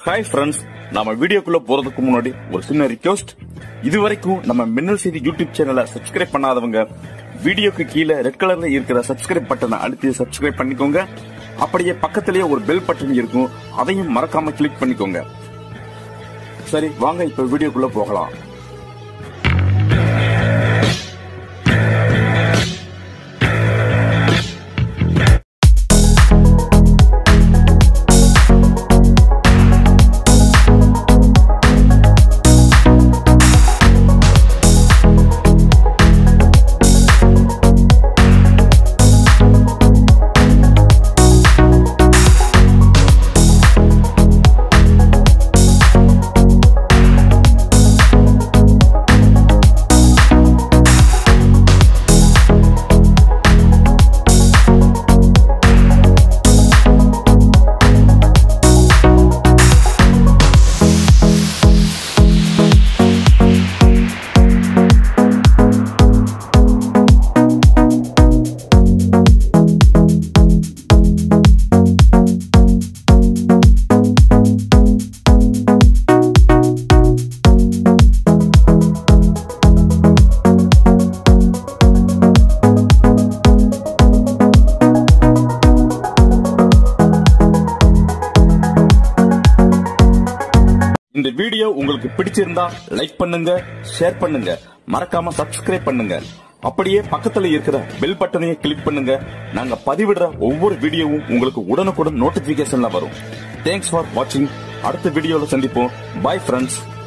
hi friends நாம வீடியோக்குள்ள போறதுக்கு முன்னாடி ஒரு சின்ன ரிக்வெஸ்ட் இதுவரைக்கும் நம்ம மின்னல் செய்தி யூடியூப் சேனலை சப்ஸ்கிரைப் பண்ணாதவங்க வீடியோக்கு கீழே ரெட் கலர்ல இருக்கிற சப்ஸ்கிரைப் பட்டனை அழுத்தி சப்ஸ்கிரைப் பண்ணிக்கோங்க அப்படியே பக்கத்திலேயே ஒரு பெல் பட்டன் இருக்கும் அதையும் மறக்காம கிளிக் பண்ணிக்கோங்க சரி வாங்க இப்ப வீடியோக்குள்ள போகலாம் இந்த வீடியோ உங்களுக்கு பிடிச்சிருந்தா லைக் பண்ணுங்க ஷேர் பண்ணுங்க மறக்காம சப்ஸ்கிரைப் பண்ணுங்க அப்படியே பக்கத்துல இருக்கிற பெல் பட்டனையும் கிளிக் பண்ணுங்க நாங்க பதிவிடுற ஒவ்வொரு வீடியோவும் உங்களுக்கு உடனுக்குடன் நோட்டிபிகேஷன்ல வரும் தேங்க்ஸ் ஃபார் வாட்சிங் அடுத்த வீடியோல சந்திப்போம் பை ஃப்ரெண்ட்ஸ்